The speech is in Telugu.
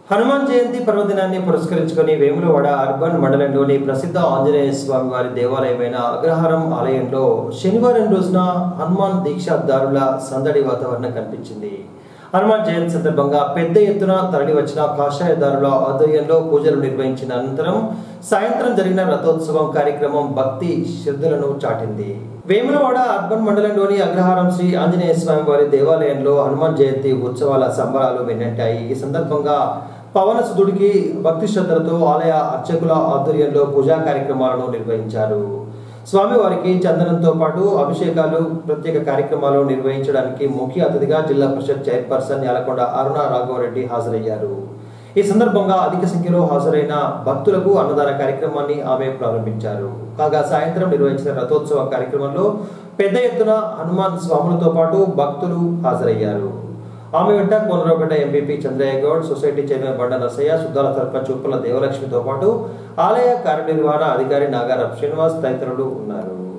హనుమాన్ జయంతి పర్వదినాన్ని పురస్కరించుకొని వేములవాడ అర్బన్ మండలంలోని ప్రసిద్ధ ఆంజనేయ స్వామి వారి దేవాలయమైన అగ్రహారం ఆలయంలో శనివారం రోజున హనుమాన్ దీక్షాదారుల సందడి వాతావరణం కనిపించింది హనుమాన్ జయంతి సందర్భంగా పెద్ద ఎత్తున తరలి వచ్చిన కాషాయదారుల ఆధ్వర్యంలో పూజలు నిర్వహించిన అనంతరం సాయంత్రం జరిగిన రథోత్సవం కార్యక్రమం భక్తి శ్రద్ధలను చాటింది వేములవాడ అర్బన్ మండలంలోని అగ్రహారం శ్రీ ఆంజనేయ స్వామి వారి దేవాలయంలో హనుమాన్ జయంతి ఉత్సవాల సంబరాలు వెన్నట్టాయి ఈ సందర్భంగా పవన సుధుడికి భక్తి శ్రద్ధలతో ఆలయ అర్చకుల ఆధ్వర్యంలో పూజా కార్యక్రమాలను నిర్వహించారు స్వామివారికి చందనంతో పాటు అభిషేకాలు ప్రత్యేక కార్యక్రమాలు నిర్వహించడానికి ముఖ్య అతిథిగా జిల్లా పరిషత్ చైర్పర్సన్ యాలకొండ అరుణ రాఘవరెడ్డి హాజరయ్యారు ఈ సందర్భంగా అధిక సంఖ్యలో హాజరైన భక్తులకు అన్నదాన కార్యక్రమాన్ని ఆమె ప్రారంభించారు కాగా సాయంత్రం నిర్వహించిన రథోత్సవ కార్యక్రమంలో పెద్ద ఎత్తున హనుమాన్ స్వాములతో పాటు భక్తులు హాజరయ్యారు ఆమె వెంట Konaraopeta MPP Chandraiah Goud society chairman Banda Narasaiah Suddala sarpanch Uppala దేవలక్ష్మితో పాటు ఆలయ కార్యనిర్వహణ అధికారి నాగారం శ్రీనివాస్ తదితరులు ఉన్నారు